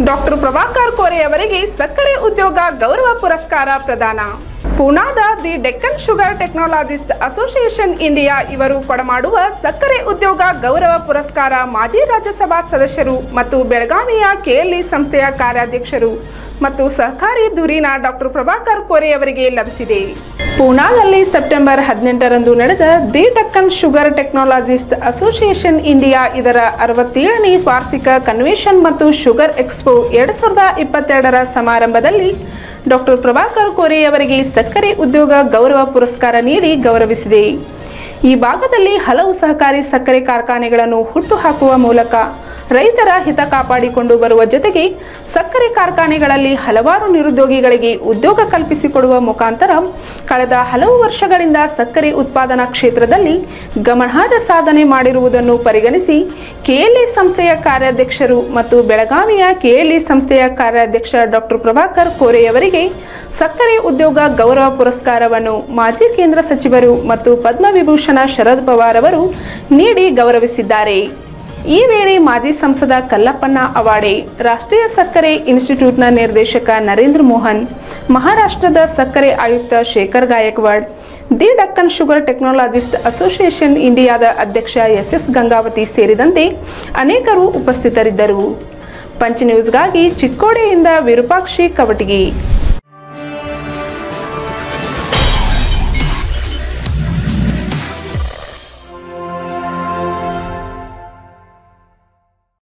doctor Prabhakar ಕೋರೆ ಅವರಿಗೆ ಸಕ್ಕರೆ ಉದ್ಯೋಗ ಗೌರವ ಪುರಸ್ಕಾರ ಪ್ರದಾನ ಪೂನಾದ the Deccan sugar technologist association India ಇವರು ಕೊಡಮಾಡುವ ಸಕ್ಕರೆ ಉದ್ಯೋಗ ಗೌರವ ಪುರಸ್ಕಾರ ಮಾಜಿ ರಾಜ್ಯಸಭಾ ಸದಸ್ಯರು ಮತ್ತು ಬೆಳಗಾವಿಯ ಕೆಎಲ್ಇ ಸಂಸ್ಥೆಯ ಕಾರ್ಯಾಧ್ಯಕ್ಷರು ಮತ್ತು ಸಹಕಾರಿ ಧುರೀಣ ಡಾಕ್ಟರ್ ಪ್ರಭಾಕರ್ ಕೋರೆ ಅವರಿಗೆ ಲಭಿಸಿದೆ ಪೂನಾದಲ್ಲಿ ಸೆಪ್ಟೆಂಬರ್ ಹದಿನೆಂಟರಂದು ನಡೆದ the Deccan sugar technologist association India ಇದರ ಅರವತ್ತೇಳನೇ ವಾರ್ಷಿಕ ಕನ್ವೆನ್ಷನ್ ಮತ್ತು ಶುಗರ್ ಎಕ್ಸ್ಪೋ ಎರಡು ಸಾವಿರದ ಇಪ್ಪತ್ತೆರಡರ ಸಮಾರಂಭದಲ್ಲಿ ಡಾಕ್ಟರ್ ಪ್ರಭಾಕರ್ ಕೋರೆ ಅವರಿಗೆ ಸಕ್ಕರೆ ಉದ್ಯೋಗ ಗೌರವ ಪುರಸ್ಕಾರ ನೀಡಿ ಗೌರವಿಸಿದೆ ಈ ಭಾಗದಲ್ಲಿ ಹಲವು ಸಹಕಾರಿ ಸಕ್ಕರೆ ಕಾರ್ಖಾನೆಗಳನ್ನು ಹುಟ್ಟುಹಾಕುವ ಮೂಲಕ ರೈತರ ಹಿತ ಕಾಪಾಡಿಕೊಂಡು ಬರುವ ಜೊತೆಗೆ ಸಕ್ಕರೆ ಕಾರ್ಖಾನೆಗಳಲ್ಲಿ ಹಲವಾರು ನಿರುದ್ಯೋಗಿಗಳಿಗೆ ಉದ್ಯೋಗ ಕಲ್ಪಿಸಿಕೊಡುವ ಮುಖಾಂತರ ಕಳೆದ ಹಲವು ವರ್ಷಗಳಿಂದ ಸಕ್ಕರೆ ಉತ್ಪಾದನಾ ಕ್ಷೇತ್ರದಲ್ಲಿ ಗಮನಾರ್ಹ ಸಾಧನೆ ಮಾಡಿರುವುದನ್ನು ಪರಿಗಣಿಸಿ ಕೆಎಲ್ಇ ಸಂಸ್ಥೆಯ ಕಾರ್ಯಾಧ್ಯಕ್ಷರು ಮತ್ತು ಬೆಳಗಾವಿಯ ಕೆಎಲ್ಇ ಸಂಸ್ಥೆಯ ಕಾರ್ಯಾಧ್ಯಕ್ಷ ಡಾಕ್ಟರ್ ಪ್ರಭಾಕರ್ ಕೋರೆಯವರಿಗೆ ಸಕ್ಕರೆ ಉದ್ಯೋಗ ಗೌರವ ಪುರಸ್ಕಾರವನ್ನು ಮಾಜಿ ಕೇಂದ್ರ ಸಚಿವರು ಮತ್ತು ಪದ್ಮವಿಭೂಷಣ ಶರದ್ ಪವಾರ್ ಅವರು ನೀಡಿ ಗೌರವಿಸಿದ್ದಾರೆ ಈ ವೇಳೆ ಮಾಜಿ ಸಂಸದ ಕಲ್ಲಪ್ಪಣ್ಣ ಅವಾಡೆ ರಾಷ್ಟ್ರೀಯ ಸಕ್ಕರೆ ಇನ್ಸ್ಟಿಟ್ಯೂಟ್ನ ನಿರ್ದೇಶಕ ನರೇಂದ್ರ ಮೋಹನ್ ಮಹಾರಾಷ್ಟ್ರದ ಸಕ್ಕರೆ ಆಯುಕ್ತ Shekhar Gaikwad the Deccan sugar technologist association ಇಂಡಿಯಾದ ಅಧ್ಯಕ್ಷ ಎಸ್ ಎಸ್ ಗಂಗಾವತಿ ಸೇರಿದಂತೆ ಅನೇಕರು ಉಪಸ್ಥಿತರಿದ್ದರು ಪಂಚ್ ನ್ಯೂಸ್ಗಾಗಿ ಚಿಕ್ಕೋಡಿಯಿಂದ ವಿರೂಪಾಕ್ಷಿ ಕವಟಗಿ